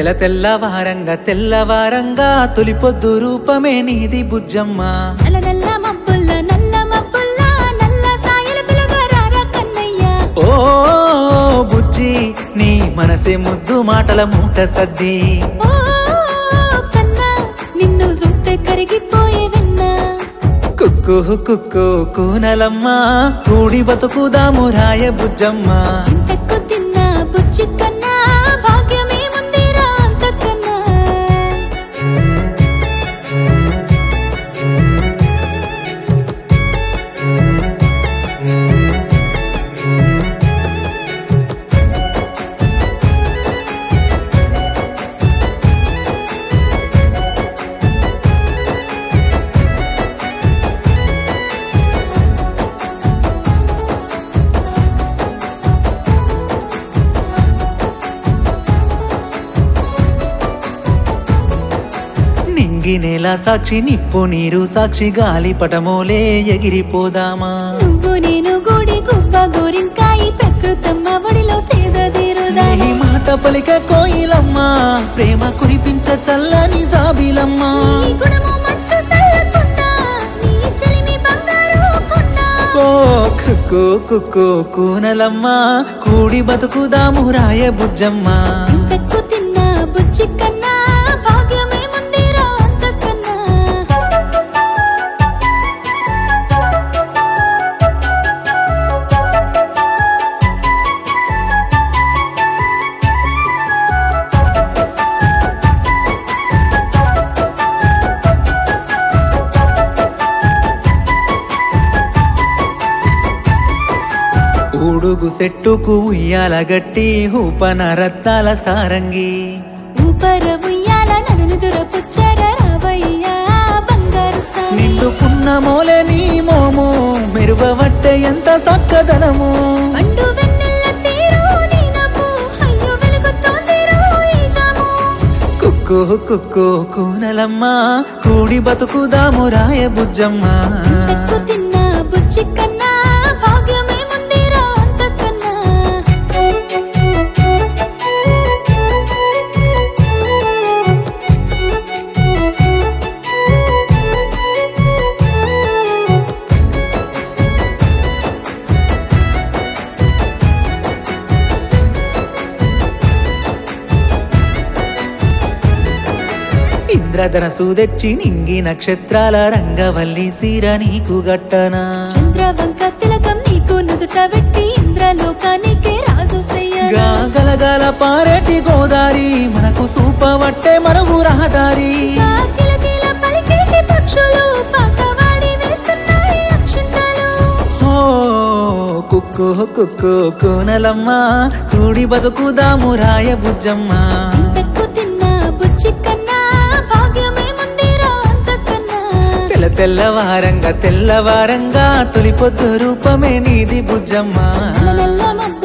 తెల్ల తెల్లవారంగా తెల్లవారంగా తొలిపొద్దు రూపమే నీది బుజ్జమ్మ నల్ల నల్ల మబ్బుల్ల నల్ల మబ్బుల్ల నల్ల సాయల పిలగారా కన్నయ్య ఓ బుజ్జి నీ మనసే ముద్దు మాటల మూట సద్ది ఓ కన్నా నిన్ను చూస్తే కరిగిపోయే విన్నా కుక్కు కుక్కు కూనలమ్మ కూడి బతుకుదాము రాయ బుజ్జమ్మ ఇంతకు తిన్నా బుజ్జి కన్నా భాగ్యమే ముందిరా అంతకన్నా నింగి నేల సాక్షి నిప్పు నీరు సాక్షి గాలి పటమోలే ఎగిరిపోదామా నువ్వు నేను గుడి గువ్వ గోరింకాయి ప్రకృతమ్మ ఒడిలో సేద తీరుదాని నీ మాట పలిక కోయిలమ్మ ప్రేమ కురిపించ చల్లని జాబిలమ్మ నీ గుణము మంచు సల్లకుండా నీ చెలిమి బంగారు కొండ ఓ కుక్కు కుక్కు కూనలమ్మ కూడి బతుకుదాము రాయ బుజ్జమ్మ ఇంతకు తిన్నా బుజ్జి కన్నా భాగ్యమే ముందిరా అంతకన్నా ఊడుగు సెట్టుకు ఉయ్యాల గట్టి ఊపన రత్తాల సారంగి ఊపర ఉయ్యాల నన్ను దురపుచ్చర రావయ్యా బంగారు సామి నిండు పున్నమోలే నీ మోము మెరుగవట్టే ఎంత చక్కదనము పండు వెన్నెల్ల తీరు నీ నవ్వు అయ్యో వెలుగుతోందిరో ఈ జాము కుక్కు కుక్కు కూనలమ్మ కూడి బతుకుదాము రాయ బుజ్జమ్మ ఇంతకు తిన్నా బుజ్జి కన్నా భాగ్యమే ముందిరా అంతకన్నా ఇంద్రధనసు తెచ్చి నింగి నక్షత్రాల రంగవల్లి సీర నీకు గట్టనా చంద్రవంక తిలకం నీకు నుదుట పెట్టి ఇంద్రలోకానికే రాజు సయ్యగా గా గలగల పారేటి గోదారి మనకు సూపవట్టే మనవు రహదారి కిలకిల పలికేటి పక్షులు పాట వాడి వేస్తున్నాయి అక్షింతలు ఓ కుక్కు కుక్కు కూనలమ్మ కూడి బతుకుదాము రాయ బుజ్జమ్మ ఇంతకు తిన్నా బుజ్జి కన్నా భాగ్యమే ముందిరా అంతకన్నా తెల్ల తెల్లవారంగా తెల్లవారంగా తొలిపొద్దు రూపమే నీది బుజ్జమ్మ నల్ల నల్ల మబ్బుల